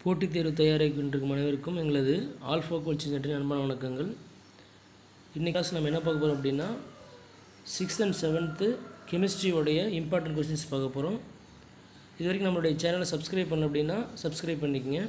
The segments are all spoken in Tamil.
போட்டித் தேர்வு தயாராகி கொண்டிருக்கும் அனைவருக்கும் எங்களது ஆல்ஃபா கோச்சிங் சென்டரின் அன்பான வணக்கங்கள் இன்னைக்கு கிளாஸ் நம்ம என்ன பார்க்க போகிறோம் அப்படின்னா சிக்ஸ்த் அண்ட் செவன்த்து கெமிஸ்ட்ரியோடைய இம்பார்ட்டன்ட் கொஸ்டின்ஸ் பார்க்க போகிறோம் இது வரைக்கும் நம்மளுடைய சேனலை சப்ஸ்கிரைப் பண்ணல அப்படின்னா சப்ஸ்கிரைப் பண்ணிக்கங்க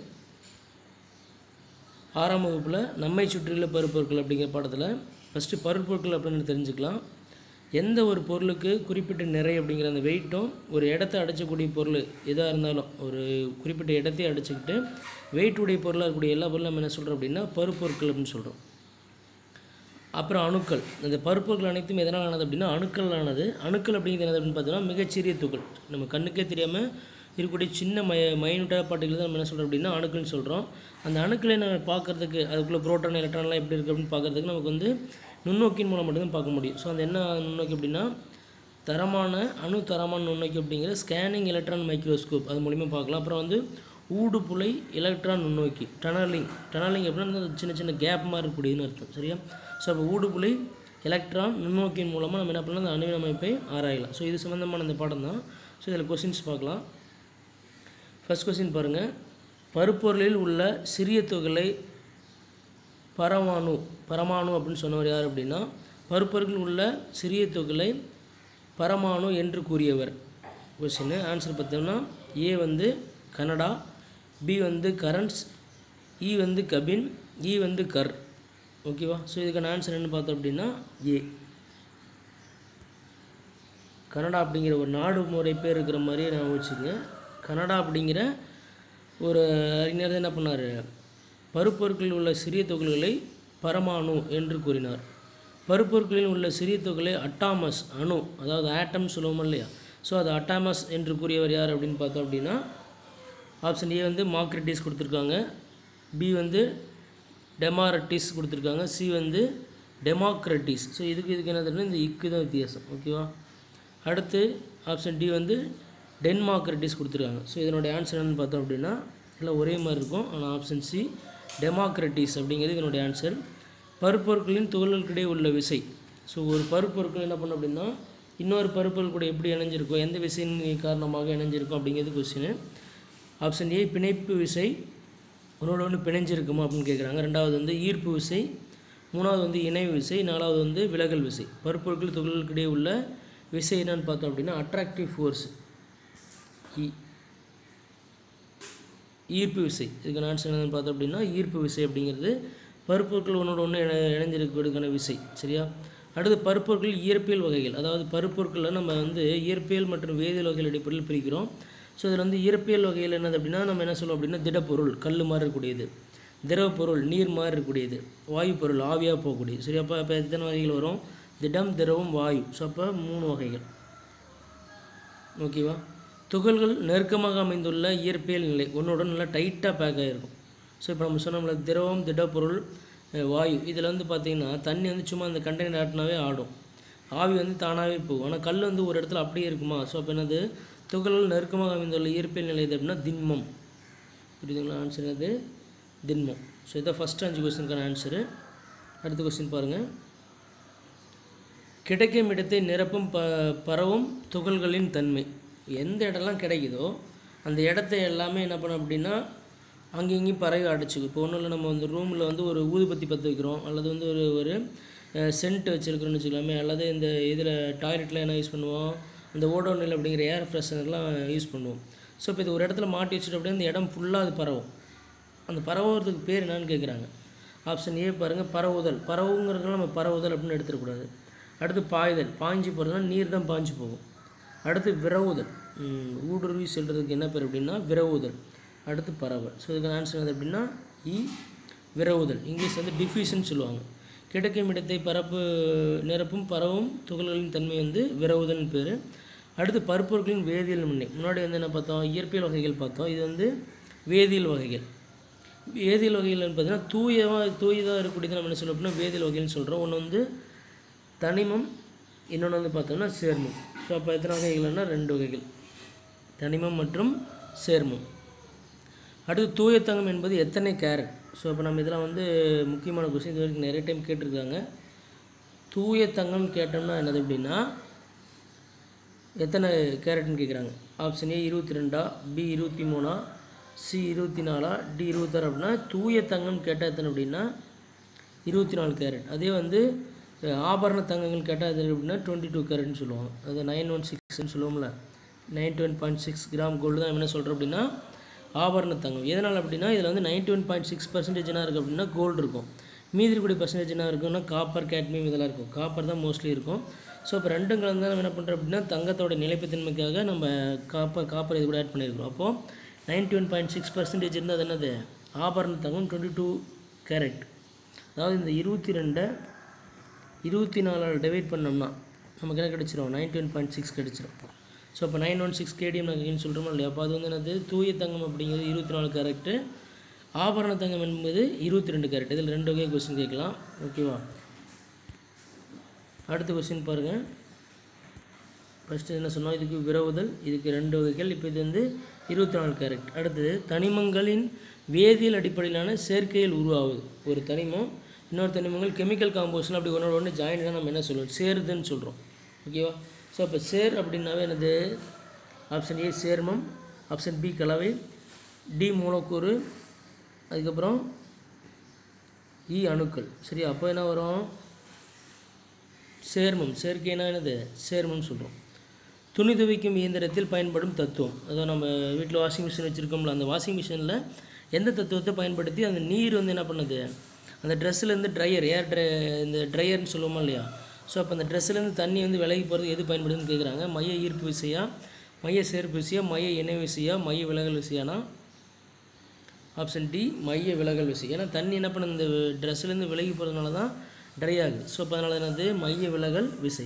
ஆறாம் வகுப்பில் நம்மை சுற்றியுள்ள பருப்பொருட்கள் அப்படிங்கிற பாடத்தில் ஃபஸ்ட்டு பருப்பொருட்கள் அப்படின்னு தெரிஞ்சுக்கலாம் எந்த ஒரு பொருளுக்கு குறிப்பிட்ட நிறை அப்படிங்கிற அந்த வெயிட்டும் ஒரு இடத்த அடைச்சக்கூடிய பொருள் எதாக இருந்தாலும் ஒரு குறிப்பிட்ட இடத்தை அடைச்சிக்கிட்டு வெயிட் உடைய பொருளாக இருக்கக்கூடிய எல்லா பொருளும் நம்ம என்ன சொல்கிறோம் அப்படின்னா பருப்பொருட்கள் அப்படின்னு சொல்கிறோம் அப்புறம் அணுக்கள் இந்த பருப்பொருட்கள் அனைத்தும் எதனால் ஆனது அப்படின்னா அணுக்கள் ஆனது அணுக்கள் அப்படிங்கிறது என்னது அப்படின்னு பார்த்தோம்னா மிகச்சிறிய துகள் நம்ம கண்ணுக்கே தெரியாமல் இருக்கக்கூடிய சின்ன மய மைனூட்டாக பார்ட்டிகள் தான் நம்ம என்ன சொல்கிறோம் அப்படின்னா அணுக்கள்னு சொல்கிறோம் அந்த அணுக்களை நம்ம பார்க்குறதுக்கு அதுக்குள்ளே புரோட்டான் எலக்ட்ரான்லாம் எப்படி இருக்குது அப்படின்னு பார்க்குறதுக்கு நமக்கு வந்து நுண்ணோக்கின் மூலம் மட்டும்தான் பார்க்க முடியும் ஸோ அந்த என்ன நுண்ணோக்கி அப்படின்னா தரமான அணு தரமான நுண்ணோக்கி அப்படிங்கிற ஸ்கேனிங் எலக்ட்ரான் மைக்ரோஸ்கோப் அது மூலிமா பார்க்கலாம் அப்புறம் வந்து ஊடுபுலை எலக்ட்ரான் நுண்ணோக்கி டனலிங் டனலிங் அப்படின்னா அந்த சின்ன சின்ன கேப் மாதிரி இருக்கக்கூடியதுன்னு அர்த்தம் சரியா ஸோ அப்போ ஊடுபுலை எலக்ட்ரான் நுண்ணோக்கியின் மூலமாக நம்ம என்ன பண்ணலாம் அந்த அணுவின் அமைப்பை ஆராயலாம் ஸோ இது சம்மந்தமான அந்த பாடம் தான் ஸோ இதில் கொஸ்டின்ஸ் பார்க்கலாம் ஃபர்ஸ்ட் கொஸ்டின் பாருங்கள் பருப்பொருளில் உள்ள சிறிய துகளை பரமாணு பரமாணு அப்படின்னு சொன்னவர் யார் அப்படின்னா பருப்பொருளில் உள்ள சிறிய துகளை பரமாணு என்று கூறியவர் கொஸ்டின் ஆன்சர் பார்த்தோம்னா ஏ வந்து கனடா பி வந்து கரண்ட்ஸ் இ வந்து கபின் இ வந்து கர் ஓகேவா ஸோ இதுக்கான ஆன்சர் என்ன பார்த்தோம் அப்படின்னா ஏ கனடா அப்படிங்கிற ஒரு நாடு முறை பேர் இருக்கிற மாதிரியே நான் வச்சுக்கோங்க கனடா அப்படிங்கிற ஒரு அறிஞர் தான் என்ன பண்ணார் பருப்பொருட்களில் உள்ள சிறிய துகள்களை பரமாணு என்று கூறினார் பருப்பொருட்களில் உள்ள சிறிய துகளை அட்டாமஸ் அணு அதாவது ஆட்டம் சொல்லுவோம் இல்லையா ஸோ அது அட்டாமஸ் என்று கூறியவர் யார் அப்படின்னு பார்த்தோம் அப்படின்னா ஆப்ஷன் ஏ வந்து மாக்ரட்டிஸ் கொடுத்துருக்காங்க பி வந்து டெமாரட்டிஸ் கொடுத்துருக்காங்க சி வந்து டெமோக்ரட்டிஸ் ஸோ இதுக்கு இதுக்கு என்னதுன்னா இந்த இக்கு தான் வித்தியாசம் ஓகேவா அடுத்து ஆப்ஷன் டி வந்து டென்மாக்ரட்டிஸ் கொடுத்துருக்காங்க ஸோ இதனுடைய ஆன்சர் என்னன்னு பார்த்தோம் அப்படின்னா எல்லாம் ஒரே மாதிரி இருக்கும் ஆனால் ஆப்ஷன் சி டெமோக்ரட்டிஸ் அப்படிங்கிறது இதனுடைய ஆன்சர் பருப்பொருட்களின் துகள்களுக்கிடையே உள்ள விசை ஸோ ஒரு பருப்பொருட்கள் என்ன பண்ணும் அப்படின்னா இன்னொரு பருப்பொருள் கூட எப்படி இணைஞ்சிருக்கும் எந்த விசையின் காரணமாக இணைஞ்சிருக்கும் அப்படிங்கிறது கொஸ்டின் ஆப்ஷன் ஏ பிணைப்பு விசை ஒன்றோட ஒன்று பிணைஞ்சிருக்குமா அப்படின்னு கேட்குறாங்க ரெண்டாவது வந்து ஈர்ப்பு விசை மூணாவது வந்து இணைவு விசை நாலாவது வந்து விலகல் விசை பருப்பொருட்கள் துகள்களுக்கிடையே உள்ள விசை என்னன்னு பார்த்தோம் அப்படின்னா அட்ராக்டிவ் ஃபோர்ஸ் இ ஈர்ப்பு விசை இதுக்கு ஆன்சர் என்னன்னு பார்த்தோம் அப்படின்னா ஈர்ப்பு விசை அப்படிங்கிறது பருப்பொருட்கள் ஒன்றோட ஒன்று இணை இணைஞ்சிருக்கிறதுக்கான விசை சரியா அடுத்து பருப்பொருட்கள் இயற்பியல் வகைகள் அதாவது பருப்பொருட்களில் நம்ம வந்து இயற்பியல் மற்றும் வேதியியல் வகைகள் அடிப்படையில் பிரிக்கிறோம் ஸோ இதில் வந்து இயற்பியல் வகையில் என்னது அப்படின்னா நம்ம என்ன சொல்லுவோம் அப்படின்னா திடப்பொருள் கல் மாதிரி இருக்கக்கூடியது திரவ பொருள் நீர் மாதிரி இருக்கக்கூடியது வாயு பொருள் ஆவியாக போகக்கூடியது சரி அப்போ அப்போ எத்தனை வகைகள் வரும் திடம் திரவம் வாயு ஸோ அப்போ மூணு வகைகள் ஓகேவா துகள்கள் நெருக்கமாக அமைந்துள்ள இயற்பியல் நிலை ஒன்றோட நல்லா டைட்டாக பேக் ஆகிருக்கும் ஸோ இப்போ நம்ம சொன்னோம்ல திரவம் திடப்பொருள் அஹ், வாயு இதில் வந்து பார்த்திங்கன்னா தண்ணி வந்து சும்மா அந்த கண்டெய்னர் ஆட்டினாவே ஆடும் ஆவி வந்து தானாகவே போகும் ஆனால் கல் வந்து ஒரு இடத்துல அப்படியே இருக்குமா ஸோ அப்போ என்னது துகள்கள் நெருக்கமாக அமைந்துள்ள இயற்பியல் நிலை எது அப்படின்னா திண்மம் புரியுதுங்களா ஆன்சர் என்னது திண்மம் ஸோ இதான் ஃபஸ்ட் அஞ்சு கொஸ்டினுக்கான ஆன்சரு அடுத்த கொஸ்டின் பாருங்கள் கிடைக்கும் இடத்தை நிரப்பும் ப பரவும் துகள்களின் தன்மை எந்த இடம்லாம் கிடைக்குதோ அந்த இடத்த எல்லாமே என்ன பண்ணோம் அப்படின்னா அங்கேயும் இங்கேயும் பறவை அடைச்சிக்கும் இப்போ ஒன்றும் இல்லை நம்ம வந்து ரூமில் வந்து ஒரு ஊதுபத்தி பற்ற வைக்கிறோம் அல்லது வந்து ஒரு ஒரு சென்ட் வச்சுருக்கிறோன்னு வச்சுக்கலாமே அல்லது இந்த இதில் டாய்லெட்டில் என்ன யூஸ் பண்ணுவோம் இந்த ஓடோனில் அப்படிங்கிற ஏர் ஃப்ரெஷ்னர்லாம் யூஸ் பண்ணுவோம் ஸோ இப்போ இது ஒரு இடத்துல மாட்டி வச்சுட்டு அப்படியே அந்த இடம் ஃபுல்லாக அது பரவும் அந்த பரவுறதுக்கு பேர் என்னன்னு கேட்குறாங்க ஆப்ஷன் ஏ பாருங்கள் பரவுதல் பரவுங்கிறதுனால நம்ம பரவுதல் அப்படின்னு எடுத்துடக்கூடாது அடுத்து பாய்தல் பாய்ஞ்சு போகிறதுனா நீர் தான் பாய்ஞ்சு போகும் அடுத்து விரவுதல் ம், ஊடுருவி செல்றதுக்கு என்ன பேர் அப்படின்னா விரவுதல் அடுத்து பரவல் ஸோ இதுக்கு ஆன்சர் என்னது அப்படின்னா இ விரவுதல் இங்கிலீஷ் வந்து டிஃப்யூஷன் சொல்லுவாங்க கிடைக்கும் இடத்தை பரப்பு நிரப்பும் பரவும் துகள்களின் தன்மை வந்து விரவுதல்னு பேர் அடுத்து பருப்பொருட்களின் வேதியியல் முன்னை முன்னாடி வந்து என்ன பார்த்தோம் இயற்பியல் வகைகள் பார்த்தோம் இது வந்து வேதியியல் வகைகள் வேதியியல் வகைகள் பார்த்தீங்கன்னா தூயமாக தூயதாக இருக்கக்கூடியது நம்ம என்ன சொல்லுவோம் அப்படின்னா வேதியியல் வகைகள்னு சொல்கிறோம் ஒன்று வந்து தனிமம் இன்னொன்று வந்து பார்த்தோம்னா சேர்மம் ஸோ அப்போ எத்தனை வகைகள்னா ரெண்டு வகைகள் தனிமம் மற்றும் சேர்மம் அடுத்து தூய தங்கம் என்பது எத்தனை கேரட் ஸோ இப்போ நம்ம இதெல்லாம் வந்து முக்கியமான கொஸ்டின் இது வரைக்கும் நிறைய டைம் கேட்டிருக்காங்க தூய தங்கம் கேட்டோம்னா என்னது அப்படின்னா எத்தனை கேரட்னு கேட்குறாங்க ஆப்ஷன் ஏ இருபத்தி ரெண்டா பி இருபத்தி மூணா சி இருபத்தி நாலா டி இருபத்தாறு அப்படின்னா தூய தங்கம் கேட்டால் எத்தனை அப்படின்னா இருபத்தி நாலு கேரட் அதே வந்து அஹ், ஆபரண தங்கங்கள் கேட்டால் அது அப்படின்னா டுவெண்ட்டி டூ கேரட்னு சொல்லுவாங்க அது நைன் ஒன் சிக்ஸ்ன்னு சொல்லுவோம்ல ninety one point six gram gold தான் என்ன சொல்கிறோம் அப்படின்னா ஆபரண தங்கம் எதனால் அப்படின்னா இதில் வந்து ninety one point six percentage என்ன இருக்குது அப்படின்னா கோல்டு இருக்கும் மீதி இருக்கக்கூடிய பர்சன்டேஜ் என்ன இருக்குன்னா காப்பர் கேட்மியம் இதெல்லாம் இருக்கும் காப்பர் தான் மோஸ்ட்லி இருக்கும் ஸோ இப்போ ரெண்டும் கலந்து நம்ம என்ன பண்ணுறோம் அப்படின்னா தங்கத்தோட நிலைப்புத்தன்மைக்காக நம்ம காப்பர் காப்பர் இது கூட ஆட் பண்ணியிருக்கிறோம் அப்போது ninety one point six percentage இருந்தால் அது என்னது ஆபரண தங்கம் டுவெண்ட்டி டூ கேரட் அதாவது இந்த இருபத்தி ரெண்டை இருபத்தி நாலால் டிவைட் பண்ணோம்னா நமக்கு என்ன கிடச்சிரும் நைன்டி ஒன் பாயிண்ட் சிக்ஸ் கிடச்சிரும் ஸோ இப்போ நைன் ஒன் சிக்ஸ் கேடிஎம் நகைன்னு சொல்கிறோமோ இல்லையா அப்போ அது வந்து என்னது தூய தங்கம் அப்படிங்கிறது இருபத்தி நாலு கேரக்ட்டு ஆபரண தங்கம் என்பது இருபத்தி ரெண்டு கேரட் இதில் ரெண்டு வகை கொஸ்டின் கேட்கலாம் ஓகேவா அடுத்த கொஸ்டின் பாருங்கள் ஃபஸ்ட்டு என்ன சொன்னோம் இதுக்கு விரவுதல் இதுக்கு ரெண்டு வகைகள் இப்போ இது வந்து இருபத்தி நாலு கேரட் அடுத்தது தனிமங்களின் வேதியியல் அடிப்படையிலான சேர்க்கையில் உருவாகுது ஒரு தனிமம் இன்னொரு தனிமங்கள் கெமிக்கல் காம்போசிஷன் அப்படி ஒன்றோட ஒன்று ஜாயின்டாக நம்ம என்ன சொல்லுவோம் சேருதுன்னு சொல்கிறோம் ஓகேவா ஸோ அப்போ சேர் அப்படின்னாவே என்னது ஆப்ஷன் ஏ சேர்மம் ஆப்ஷன் பி கலவை டி மூலக்கூறு அதுக்கப்புறம் இ அணுக்கள் சரியா அப்போ என்ன வரும் சேர்மம் சேர்க்கைனா என்னது சேர்மம்னு சொல்கிறோம் துணி துவைக்கும் இயந்திரத்தில் பயன்படும் தத்துவம் அதாவது நம்ம வீட்டில் வாஷிங் மிஷின் வச்சுருக்கோம்ல அந்த வாஷிங் மிஷினில் எந்த தத்துவத்தை பயன்படுத்தி அந்த நீர் வந்து என்ன பண்ணுது அந்த ட்ரெஸ்ஸுலேருந்து ட்ரையர் ஏர் ட்ரை இந்த ட்ரையர்னு சொல்லுவோமா இல்லையா ஸோ அப்போ அந்த ட்ரெஸ்ஸுலேருந்து தண்ணி வந்து விலகி போகிறது எது பயன்படுதுன்னு கேட்குறாங்க மைய ஈர்ப்பு விசையா மைய சேர்ப்பு விசையா மைய இணை விசையா மைய விலகல் விசையானா ஆப்ஷன் டி மைய விலகல் விசை ஏன்னா தண்ணி என்ன பண்ண இந்த ட்ரெஸ்ஸுலேருந்து விலகி போகிறதுனால தான் ட்ரை ஆகுது ஸோ அப்போ அதனால என்னது மைய விலகல் விசை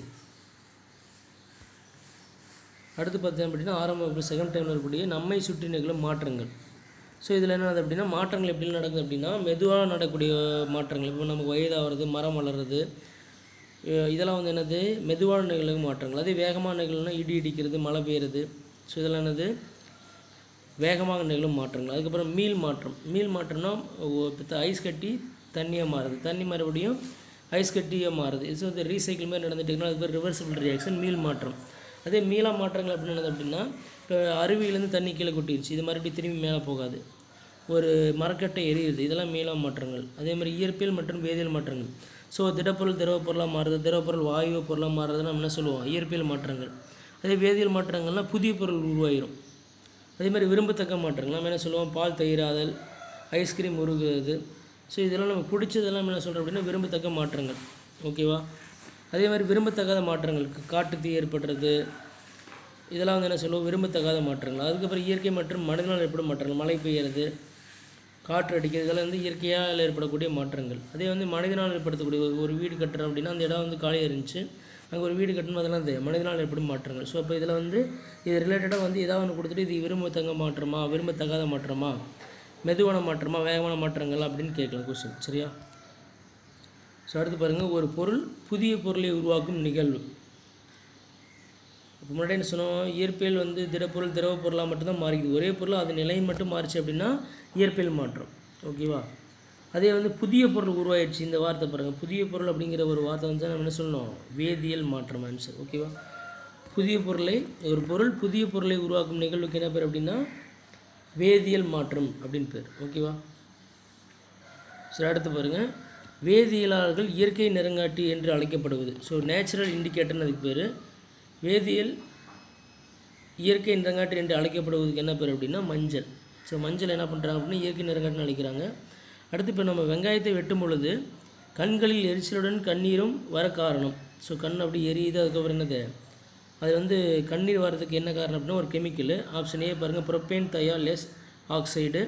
அடுத்து பார்த்தோம் அப்படின்னா ஆரம்ப செகண்ட் டைமில் இருக்கக்கூடிய நம்மை சுற்றி நிகழும் மாற்றங்கள் ஸோ இதில் என்ன நடக்குது அப்படின்னா மாற்றங்கள் எப்படி நடக்குது அப்படின்னா மெதுவாக நடக்கக்கூடிய மாற்றங்கள் இப்போ நமக்கு வயதாகிறது மரம் வளர்றது அஹ் இதெல்லாம் வந்து என்னது மெதுவான நிகழும் மாற்றங்கள் அதே வேகமான நிகழ்வுனா இடி இடிக்கிறது மழை பெய்யுறது ஸோ இதெல்லாம் என்னது வேகமாக நிகழும் மாற்றங்கள் அதுக்கப்புறம் மீள் மாற்றம் மீள் மாற்றம்னா ஒ- இப்போ ஐஸ் கட்டி தண்ணியாக மாறுது தண்ணி மறுபடியும் ஐஸ் கட்டியாக மாறுது இது வந்து ரீசைக்கிள் மாதிரி நடந்துட்டுனா அது பேர் ரிவர்சிபிள் ரியாக்ஷன் மீள் மாற்றம் அதே மீளா மாற்றங்கள் எப்படி நடந்தது அப்படின்னா இப்போ அருவியிலேருந்து தண்ணி கீழே கொட்டிருச்சு இது மறுபடியும் திரும்பி மேலே போகாது ஒரு மரக்கட்டை எரியுது இதெல்லாம் மீளா மாற்றங்கள் அதே மாதிரி இயற்பியல் மற்றும் வேதியியல் மாற்றங்கள் ஸோ திடப்பொருள் திரவப் பொருளாக மாறுது திரவப்பொருள் வாயு பொருளாக மாறுறதுன்னு நம்ம என்ன சொல்லுவோம் இயற்பியல் மாற்றங்கள் அதே வேதியியல் மாற்றங்கள்லாம் புதிய பொருள் உருவாயிரும் அதே மாதிரி விரும்பத்தக்க மாற்றங்கள் நம்ம என்ன சொல்லுவோம் பால் தயிராதல் ஐஸ்கிரீம் உருகுறது ஸோ இதெல்லாம் நம்ம பிடிச்சதெல்லாம் என்ன சொல்கிறோம் அப்படின்னா விரும்பத்தக்க மாற்றங்கள் ஓகேவா அதே மாதிரி விரும்பத்தகாத மாற்றங்கள் க- காட்டுத் தீ ஏற்படுறது இதெல்லாம் வந்து என்ன சொல்லுவோம் விரும்பத்தகாத மாற்றங்கள் அதுக்கப்புறம் இயற்கை மற்றும் மனிதனால் ஏற்படும் மாற்றங்கள் மழை பெய்யறது காற்று அடிக்கிறது இதெல்லாம் வந்து இயற்கையால் ஏற்படக்கூடிய மாற்றங்கள் அதே வந்து மனிதனால் ஏற்படுத்தக்கூடிய ஒரு- ஒரு வீடு கட்டுறோம் அப்படின்னா அந்த இடம் வந்து காலியாக இருந்துச்சு அங்கே ஒரு வீடு கட்டணும் அதெல்லாம் அது மனிதனால் ஏற்படும் மாற்றங்கள் ஸோ அப்போ இதில் வந்து இது ரிலேட்டடாக வந்து ஏதாவது ஒன்று கொடுத்துட்டு இது விரும்பத்தக்க மாற்றமா விரும்பத்தகாத மாற்றமா மெதுவான மாற்றமா வேகமான மாற்றங்கள் அப்படின்னு கேட்கலாம் கொஸ்டின் சரியா ஸோ அடுத்து பாருங்கள் ஒரு பொருள் புதிய பொருளை உருவாக்கும் நிகழ்வு இப்போ முன்னாடி என்ன சொன்னோம் இயற்பியல் வந்து திடப்பொருள் திரவ பொருளாக மட்டும்தான் மாறிக்குது ஒரே பொருள் அது நிலையின் மட்டும் மாறிச்சு அப்படின்னா இயற்பியல் மாற்றம் ஓகேவா அதே வந்து புதிய பொருள் உருவாயிடுச்சு இந்த வார்த்தை பாருங்கள் புதிய பொருள் அப்படிங்கிற ஒரு வார்த்தை வந்து நம்ம என்ன சொல்லணும் வேதியியல் மாற்றம் ஆன்சர் ஓகேவா புதிய பொருளை ஒரு பொருள் புதிய பொருளை உருவாக்கும் நிகழ்வுக்கு என்ன பேர் அப்படின்னா வேதியியல் மாற்றம் அப்படின்னு பேர் ஓகேவா சரி அடுத்து பாருங்கள் வேதியியலாளர்கள் இயற்கை நிறங்காட்டி என்று அழைக்கப்படுவது ஸோ நேச்சுரல் இண்டிகேட்டர்னு அதுக்கு பேர் வேதியியல் இயற்கை நிறங்காட்டி என்று அழைக்கப்படுவதுக்கு என்ன பேர் அப்படின்னா மஞ்சள் ஸோ மஞ்சள் என்ன பண்ணுறாங்க அப்படின்னா இயற்கை நிறங்காட்டின்னு அழைக்கிறாங்க அடுத்து இப்போ நம்ம வெங்காயத்தை வெட்டும் பொழுது கண்களில் எரிச்சலுடன் கண்ணீரும் வர காரணம் ஸோ கண் அப்படி எரியுது அதுக்கப்புறம் என்னது அது வந்து கண்ணீர் வரதுக்கு என்ன காரணம் அப்படின்னா ஒரு கெமிக்கல் ஆப்ஷன் ஏ பாருங்கள் propane thial S oxide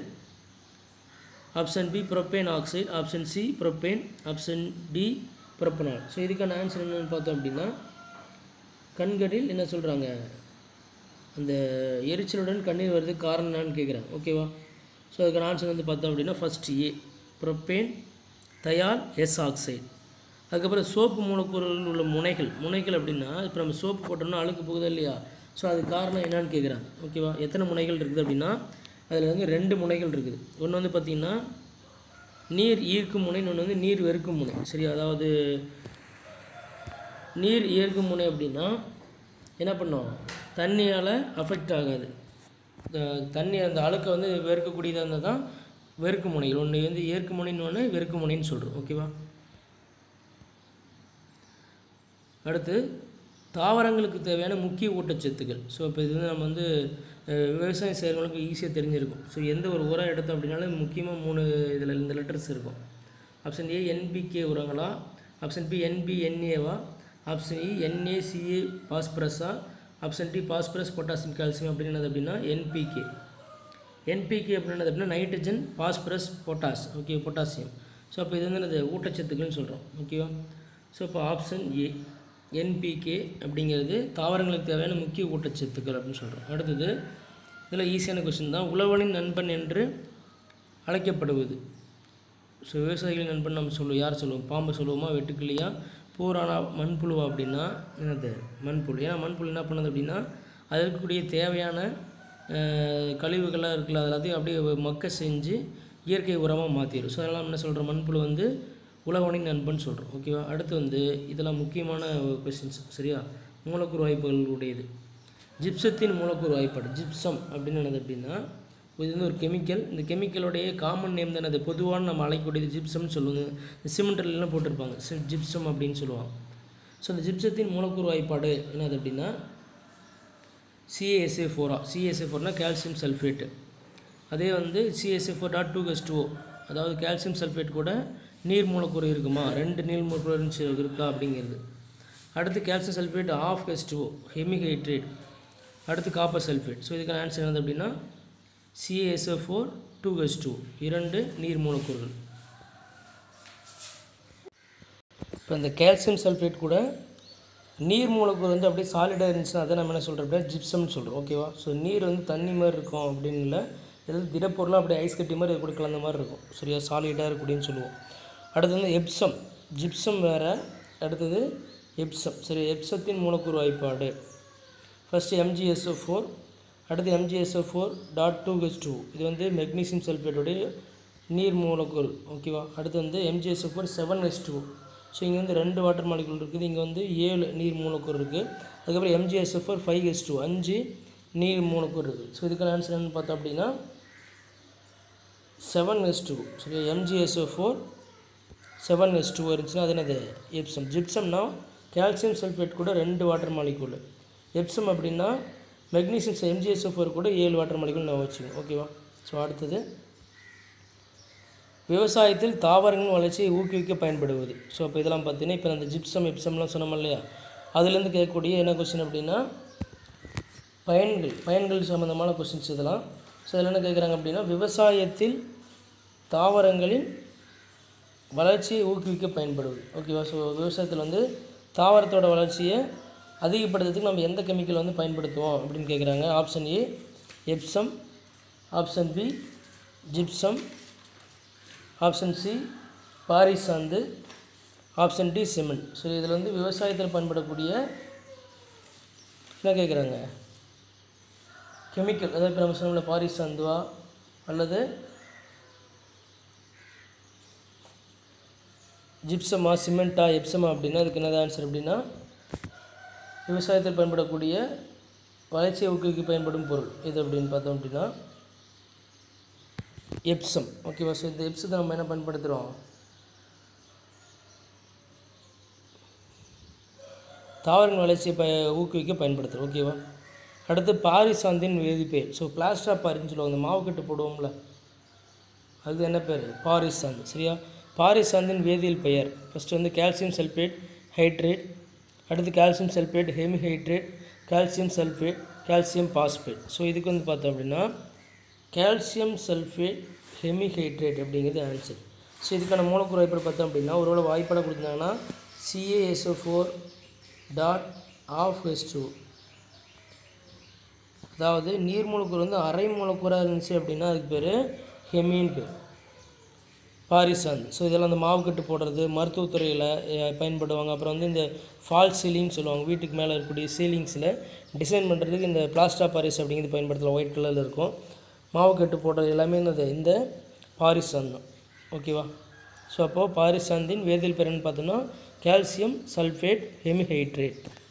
option B propane oxide option C propane option D propanol so இதுக்கான ஆன்சர் என்னென்னு பார்த்தோம் அப்படின்னா கண்களில் என்ன சொல்கிறாங்க அந்த எரிச்சலுடன் கண்ணீர் வர்றதுக்கு காரணம் என்னன்னு கேட்குறாங்க ஓகேவா ஸோ அதுக்கான ஆன்சர் வந்து பார்த்தோம் அப்படின்னா first A propane thial S oxide அதுக்கப்புறம் சோப்பு மூலக்கூறுகளில் உள்ள முனைகள் முனைகள் அப்படின்னா இப்போ நம்ம சோப்பு போட்டோம்னா அழுக்கு போகுதா இல்லையா ஸோ அது காரணம் என்னன்னு கேட்குறாங்க ஓகேவா எத்தனை முனைகள் இருக்குது அப்படின்னா அதில் வந்து ரெண்டு முனைகள் இருக்குது ஒன்று வந்து பார்த்திங்கன்னா நீர் ஈர்க்கும் முனை இன்னொன்று வந்து நீர் வெறுக்கும் முனை சரி அதாவது நீர் ஈர்க்கும் முனை அப்படின்னா என்ன பண்ணோம் தண்ணியால் அஃபெக்ட் ஆகாது த- தண்ணி அந்த அழுக்கை வந்து வெறுக்கக்கூடியதாக இருந்தால் தான் வெறுக்கு முனைகள் ஒன்று வந்து ஏற்கு முனைன்னு ஒன்று வெறுக்கு முனைன்னு சொல்கிறோம் ஓகேவா அடுத்து தாவரங்களுக்கு தேவையான முக்கிய ஊட்டச்சத்துக்கள் ஸோ இப்போ இது வந்து நம்ம வந்து அஹ், விவசாயம் செய்கிறவங்களுக்கு ஈஸியாக தெரிஞ்சிருக்கும் ஸோ எந்த ஒரு உரம் எடுத்தோம் அப்படின்னாலும் முக்கியமாக மூணு இதில் இந்த லெட்டர்ஸ் இருக்கும் ஆப்ஷன் ஏ என்பிகே உரங்களா ஆப்ஷன் பி என்பி என்ஏவா ஆப்ஷன் இ என்ஏசிஏ பாஸ்பரஸா option D phosphorus potassium calcium அப்படின்னது அப்படின்னா என்பிகே என்பிகே அப்படின்னது அப்படின்னா nitrogen phosphorus potash okay potassium so அப்போ இது வந்து என்னது ஊட்டச்சத்துக்கள்னு சொல்கிறோம் ஓகேவா ஸோ இப்போ ஆப்ஷன் ஏ என்பிகே அப்படிங்கிறது தாவரங்களுக்கு தேவையான முக்கிய ஊட்டச்சத்துக்கள் அப்படின்னு சொல்கிறோம் அடுத்தது இதில் ஈஸியான கொஸ்டின் தான் உழவனின் நண்பன் என்று அழைக்கப்படுவது ஸோ விவசாயிகளின் நண்பன் நம்ம சொல்லுவோம் யார் சொல்லுவோம் பாம்பை சொல்லுவோமா வெட்டுக்கிளியா பூரானா மண்புழுவா அப்படின்னா என்னது மண்புழு ஏன்னா மண்புழு என்ன பண்ணுது அப்படின்னா அது இருக்கக்கூடிய தேவையான அஹ், கழிவுகள்லாம் இருக்குல்ல அது எல்லாத்தையும் அப்படியே மக்க செஞ்சு இயற்கை உரமாக மாற்றிடும் ஸோ அதெல்லாம் என்ன சொல்கிறோம் மண்புழு வந்து உழவனின் நண்பன் சொல்கிறோம் ஓகேவா அடுத்து வந்து இதெல்லாம் முக்கியமான கொஸ்டின்ஸ் சரியா மூலக்கூறு வாய்ப்புகள் உடையது ஜிப்சத்தின் மூலக்கூறு வாய்ப்பாடு ஜிப்சம் அப்படின்னு என்னது அப்படின்னா இது வந்து ஒரு கெமிக்கல் இந்த கெமிக்கலோடைய காமன் நேம் தானே அது பொதுவான நம்ம அழைக்கக்கூடியது ஜிப்சம்னு சொல்லுவாங்க இந்த சிமெண்ட்லாம் போட்டிருப்பாங்க சி- ஜிப்சம் அப்படின்னு சொல்லுவாங்க ஸோ அந்த ஜிப்சத்தின் மூலக்கூறு வாய்ப்பாடு என்னது அப்படின்னா சிஏஎஸ்ஏ ஃபோரா சிஏஎஸ்ஏ ஃபோர்னா கால்சியம் சல்ஃபேட்டு அதே வந்து சிஎஸ்ஏ ஃபோர் டாட் டூ கஸ் டூ அதாவது கால்சியம் சல்ஃபேட் கூட நீர் மூலக்கூறு இருக்குமா ரெண்டு நீர் மூலக்கூறு இருந்துச்சு இருக்கா அப்படிங்கிறது அடுத்து கால்சியம் சல்ஃபேட் ஆஃப் கஸ் டூ ஹெமிஹைட்ரேட் அடுத்து காப்பர் சல்ஃபேட் ஸோ இதுக்கான ஆன்சர் என்னது அப்படின்னா சிஏஎஸ்ஓ ஃபோர் டூ கஸ் டூ இரண்டு நீர் மூலக்கூறுகள் இப்போ இந்த கால்சியம் சல்ஃபேட் கூட நீர் மூலக்கூறு வந்து அப்படியே சாலிடாக இருந்துச்சுன்னா அதை நம்ம என்ன சொல்கிறோம் அப்படின்னா ஜிப்சம்னு சொல்கிறோம் ஓகேவா ஸோ நீர் வந்து தண்ணி மாதிரி இருக்கும் அப்படின்னு இல்லை இதில் திடப்பொருளாக அப்படியே ஐஸ் கட்டி மாதிரி கூட கலந்த மாதிரி இருக்கும் சரியா சாலிடாக இருக்கக்கூடியன்னு சொல்லுவோம் அடுத்து வந்து எப்சம் ஜிப்சம் வேறு அடுத்தது எப்சம் சரி எப்சத்தின் மூலக்கூறு வாய்ப்பாடு ஃபஸ்ட்டு எம்ஜிஎஸ்ஓ ஃபோர் அடுத்து MGSO four dot two H two இது வந்து மெக்னீசியம் சல்ஃபேட்டுடைய நீர் மூலக்கூறு ஓகேவா அடுத்து வந்து MGSO four seven H two so இங்கே வந்து ரெண்டு வாட்டர் மாலிகுல் இருக்குது இங்கே வந்து ஏழு நீர் மூலக்கூறு இருக்குது அதுக்கப்புறம் MGSO four five H two அஞ்சு நீர் மூலக்கூறு இருக்குது ஸோ இதுக்கான ஆன்சர் என்னன்னு பார்த்தோம் அப்படின்னா செவன் எஸ் டூ சரி MGSO four seven S two இருந்துச்சுன்னா அது என்னது எப்சம் ஜிப்சம்னா கால்சியம் சல்ஃபேட் கூட ரெண்டு வாட்டர் மாலிகூல் எப்சம் அப்படின்னா மெக்னீசியம் எம்ஜிஎஸ்ஓ ஃபோர் கூட ஏழு வாட்டர் மாலிகூல் நான் வச்சுக்கோங்க ஓகேவா ஸோ அடுத்தது விவசாயத்தில் தாவரங்களின் வளர்ச்சியை ஊக்குவிக்க பயன்படுவது ஸோ அப்போ இதெல்லாம் பார்த்தீங்கன்னா இப்போ அந்த ஜிப்சம் எப்சம்லாம் சொன்னோம் இல்லையா அதுலேருந்து கேட்கக்கூடிய என்ன கொஸ்டின் அப்படின்னா பயன்கள் பயன்கள் சம்மந்தமான கொஸ்டின்ஸ் இதெல்லாம் ஸோ இதில் என்ன கேட்குறாங்க அப்படின்னா விவசாயத்தில் தாவரங்களின் வளர்ச்சியை ஊக்குவிக்க பயன்படுவது ஓகேவா ஸோ விவசாயத்தில் வந்து தாவரத்தோட வளர்ச்சியை அதிகப்படுத்துறதுக்கு நம்ம எந்த கெமிக்கல் வந்து பயன்படுத்துவோம் அப்படின்னு கேட்குறாங்க option A Epsom option B gypsum option C பாரிசாந்து ஆப்ஷன் டி சிமெண்ட் ஸோ இதில் வந்து விவசாயத்தில் பயன்படக்கூடிய என்ன கேட்குறாங்க கெமிக்கல் அதாவது இப்போ நம்ம சொன்னோம்ல பாரிஸ் சந்துவா அல்லது ஜிப்சமா சிமெண்ட்டா எப்சமா அப்படின்னா அதுக்கு என்னது ஆன்சர் அப்படின்னா விவசாயத்தில் பயன்படக்கூடிய வளர்ச்சியை ஊக்குவிக்க பயன்படும் பொருள் இது அப்படின்னு பார்த்தோம் அப்படின்னா எப்சம் ஓகேவா ஸோ இந்த எப்சத்தை நம்ம என்ன பயன்படுத்துகிறோம் தாவரங்கள் வளர்ச்சியை ப ஊக்குவிக்க பயன்படுத்துகிறோம் ஓகேவா அடுத்து பாரிசாந்தின் வேதிப்பெயர் ஸோ பிளாஸ்டர் ஆஃப் பாரின்னு சொல்லுவாங்க அந்த மாவு கட்டு போடுவோம்ல அது என்ன பேர் பாரிசாந்து சரியா பாரிசாந்தின் வேதியியல் பெயர் ஃபஸ்ட்டு வந்து கால்சியம் சல்ஃபேட் ஹைட்ரேட் அடுத்து calcium sulphate hemihydrate calcium sulphate calcium phosphate so இதுக்கு வந்து பார்த்தோம் அப்படின்னா கால்சியம் சல்ஃபேட் ஹெமிஹைட்ரேட் அப்படிங்கிறது ஆன்சர் ஸோ இதுக்கான மூலக்கூறு வாய்ப்பாடு பார்த்தோம் அப்படின்னா ஒருவேளை வாய்ப்பாடை கொடுத்தாங்கன்னா CASO four dot half S two அதாவது நீர் மூலக்கூறு வந்து அரை மூலக்கூறாக இருந்துச்சு அப்படின்னா அதுக்கு பேர் ஹெமின்னு பேர் பாரிசாந்த் ஸோ இதெல்லாம் அந்த மாவு கட்டு போடுறது மருத்துவத்துறையில் அஹ், பயன்படுவாங்க அப்புறம் வந்து இந்த ஃபால் சீலிங் சொல்லுவாங்க வீட்டுக்கு மேலே இருக்கக்கூடிய சீலிங்ஸில் டிசைன் பண்ணுறதுக்கு இந்த பிளாஸ்டா பாரிஸ் அப்படிங்கிறது பயன்படுத்தலாம் ஒயிட் கலரில் இருக்கும் மாவு கட்டு போடுறது எல்லாமே இந்த இந்த பாரிசாந்த் தான் ஓகேவா ஸோ அப்போது பாரிசாந்தின் வேதியியல் பேர் என்னன்னு பார்த்தோன்னா கால்சியம் சல்ஃபேட் ஹெமிஹைட்ரேட்